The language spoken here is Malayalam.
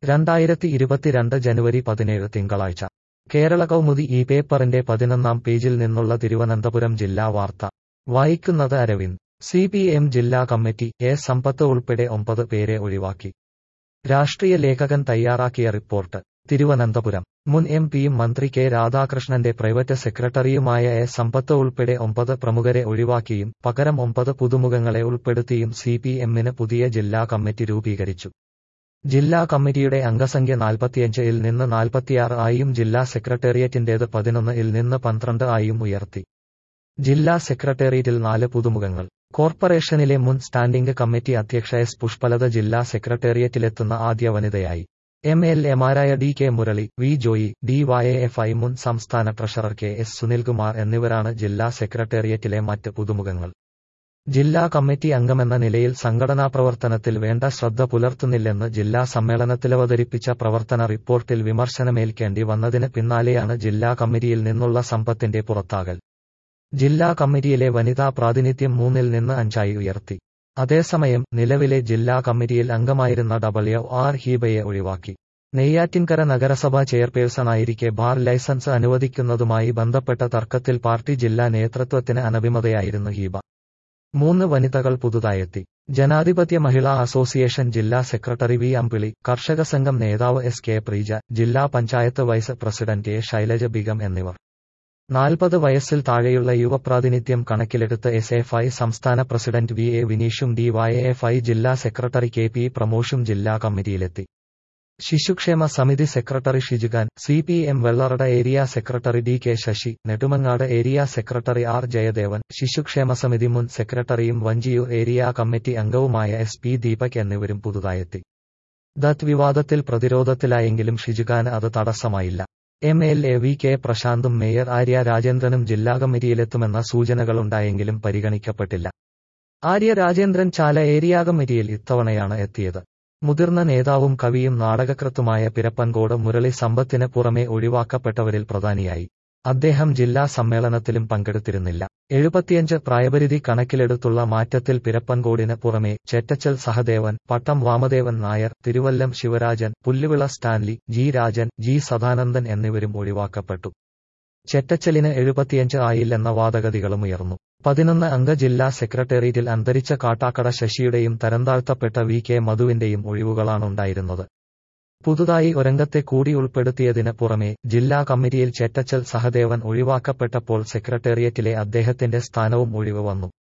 രണ്ടായിരത്തി ഇരുപത്തിരണ്ട് ജനുവരി പതിനേഴ് തിങ്കളാഴ്ച കേരള കൗമുദി ഈ പേപ്പറിന്റെ പതിനൊന്നാം പേജിൽ നിന്നുള്ള തിരുവനന്തപുരം ജില്ലാ വാർത്ത വായിക്കുന്നത് അരവിന്ദ് സി പി എം ജില്ലാ കമ്മിറ്റി എ സമ്പത്ത് ഉൾപ്പെടെ ഒമ്പത് പേരെ ഒഴിവാക്കി രാഷ്ട്രീയ ലേഖകൻ തയ്യാറാക്കിയ റിപ്പോർട്ട് തിരുവനന്തപുരം മുൻ എം പിയും മന്ത്രി കെ രാധാകൃഷ്ണന്റെ പ്രൈവറ്റ് സെക്രട്ടറിയുമായ എ സമ്പത്ത് ഉൾപ്പെടെ ഒമ്പത് പ്രമുഖരെ ഒഴിവാക്കിയും പകരം ഒമ്പത് പുതുമുഖങ്ങളെ ഉൾപ്പെടുത്തിയും സി പി എമ്മിന് പുതിയ ജില്ലാ കമ്മിറ്റി രൂപീകരിച്ചു ജില്ലാ കമ്മിറ്റിയുടെ അംഗസംഖ്യ നാൽപ്പത്തിയഞ്ച് ഇൽ നിന്ന് നാൽപ്പത്തിയാറ് ആയും ജില്ലാ സെക്രട്ടേറിയറ്റിന്റേത് പതിനൊന്ന് ഇൽ നിന്ന് പന്ത്രണ്ട് ആയും ഉയർത്തി ജില്ലാ സെക്രട്ടേറിയറ്റിൽ നാല് പുതുമുഖങ്ങൾ കോർപ്പറേഷനിലെ മുൻ സ്റ്റാൻഡിംഗ് കമ്മിറ്റി അധ്യക്ഷ എസ് പുഷ്പലത ജില്ലാ സെക്രട്ടേറിയറ്റിലെത്തുന്ന ആദ്യ വനിതയായി എം എൽ എമാരായ D K Murali V Joy D Y F I മുൻ സംസ്ഥാന ട്രഷറർ കെ എസ് സുനിൽകുമാർ എന്നിവരാണ് ജില്ലാ സെക്രട്ടേറിയറ്റിലെ മറ്റ് പുതുമുഖങ്ങൾ ജില്ലാ കമ്മിറ്റി അംഗമെന്ന നിലയിൽ സംഘടനാ പ്രവർത്തനത്തിൽ വേണ്ട ശ്രദ്ധ പുലർത്തുന്നില്ലെന്ന് ജില്ലാ സമ്മേളനത്തിലവതരിപ്പിച്ച പ്രവർത്തന റിപ്പോർട്ടിൽ വിമർശനമേൽക്കേണ്ടി വന്നതിന് പിന്നാലെയാണ് ജില്ലാ കമ്മിറ്റിയിൽ നിന്നുള്ള സമ്പത്തിന്റെ പുറത്താകൽ ജില്ലാ കമ്മിറ്റിയിലെ വനിതാ പ്രാതിനിധ്യം മൂന്നിൽ നിന്ന് അഞ്ചായി ഉയർത്തി അതേസമയം നിലവിലെ ജില്ലാ കമ്മിറ്റിയിൽ അംഗമായിരുന്ന ഡബ്ല്യു ആർ ഹീബയെ ഒഴിവാക്കി നെയ്യാറ്റിൻകര നഗരസഭാ ചെയർപേഴ്സണായിരിക്കെ ബാർ ലൈസൻസ് അനുവദിക്കുന്നതുമായി ബന്ധപ്പെട്ട തർക്കത്തിൽ പാർട്ടി ജില്ലാ നേതൃത്വത്തിന് അനഭിമതയായിരുന്നു ഹീബ മൂന്ന് വനിതകൾ പുതുതായെത്തി ജനാധിപത്യ മഹിളാ അസോസിയേഷൻ ജില്ലാ സെക്രട്ടറി വി അമ്പിളി കർഷക സംഘം നേതാവ് എസ് കെ പ്രീജ ജില്ലാ panchayat vice president A Shailaja Beegum എന്നിവർ നാൽപ്പത് വയസ്സിൽ താഴെയുള്ള യുവപ്രാതിനിധ്യം കണക്കിലെടുത്ത് എസ് എഫ് ഐ സംസ്ഥാന പ്രസിഡന്റ് വി എ വിനീഷും ഡി വൈ എഫ് ഐ ജില്ലാ സെക്രട്ടറി കെ പി പ്രമോഷും ജില്ലാ കമ്മിറ്റിയിലെത്തി ശിശുക്ഷേമ സമിതി secretary Shijukhan C P M Vellarada area secretary D K Sasi Nedumangad area secretary R Jayadevan ശിശുക്ഷേമ സമിതി മുൻ സെക്രട്ടറിയും വഞ്ചിയൂർ ഏരിയ കമ്മിറ്റി അംഗവുമായ എസ് പി ദീപക് എന്നിവരും പുതുതായെത്തി ദത്ത് വിവാദത്തിൽ പ്രതിരോധത്തിലായെങ്കിലും ഷിജുഖാന് അത് തടസ്സമായില്ല M L A V K പ്രശാന്തും മേയർ ആര്യ രാജേന്ദ്രനും ജില്ലാ കമ്മിറ്റിയിലെത്തുമെന്ന സൂചനകളുണ്ടായെങ്കിലും പരിഗണിക്കപ്പെട്ടില്ല ആര്യ രാജേന്ദ്രൻ ചാല ഏരിയ കമ്മിറ്റിയിൽ ഇത്തവണയാണ് എത്തിയത് മുതിർന്ന നേതാവും കവിയും നാടകകൃത്തുമായ പിരപ്പൻകോട് മുരളി സമ്പത്തിന് പുറമെ ഒഴിവാക്കപ്പെട്ടവരിൽ പ്രധാനിയായി അദ്ദേഹം ജില്ലാ സമ്മേളനത്തിലും പങ്കെടുത്തിരുന്നില്ല എഴുപത്തിയഞ്ച് പ്രായപരിധി കണക്കിലെടുത്തുള്ള മാറ്റത്തിൽ പിരപ്പൻകോടിന് പുറമെ ചെറ്റച്ചൽ സഹദേവൻ പട്ടം വാമദേവൻ നായർ തിരുവല്ലം ശിവരാജൻ പുല്ലുവിള സ്റ്റാൻലി ജി രാജൻ ജി സദാനന്ദൻ എന്നിവരും ഒഴിവാക്കപ്പെട്ടു ചെറ്റച്ചലിന് എഴുപത്തിയഞ്ച് ആയില്ലെന്ന വാദഗതികളും ഉയർന്നു പതിനൊന്ന് അംഗ ജില്ലാ സെക്രട്ടേറിയറ്റിൽ അന്തരിച്ച കാട്ടാക്കട ശശിയുടെയും തരംതാഴ്ത്തപ്പെട്ട വി കെ മധുവിന്റെയും ഒഴിവുകളാണുണ്ടായിരുന്നത് പുതുതായി ഒരംഗത്തെ കൂടി ഉൾപ്പെടുത്തിയതിന് പുറമെ ജില്ലാ കമ്മിറ്റിയിൽ ചെറ്റച്ചൽ സഹദേവൻ ഒഴിവാക്കപ്പെട്ടപ്പോൾ സെക്രട്ടേറിയറ്റിലെ അദ്ദേഹത്തിന്റെ സ്ഥാനവും ഒഴിവ് വന്നു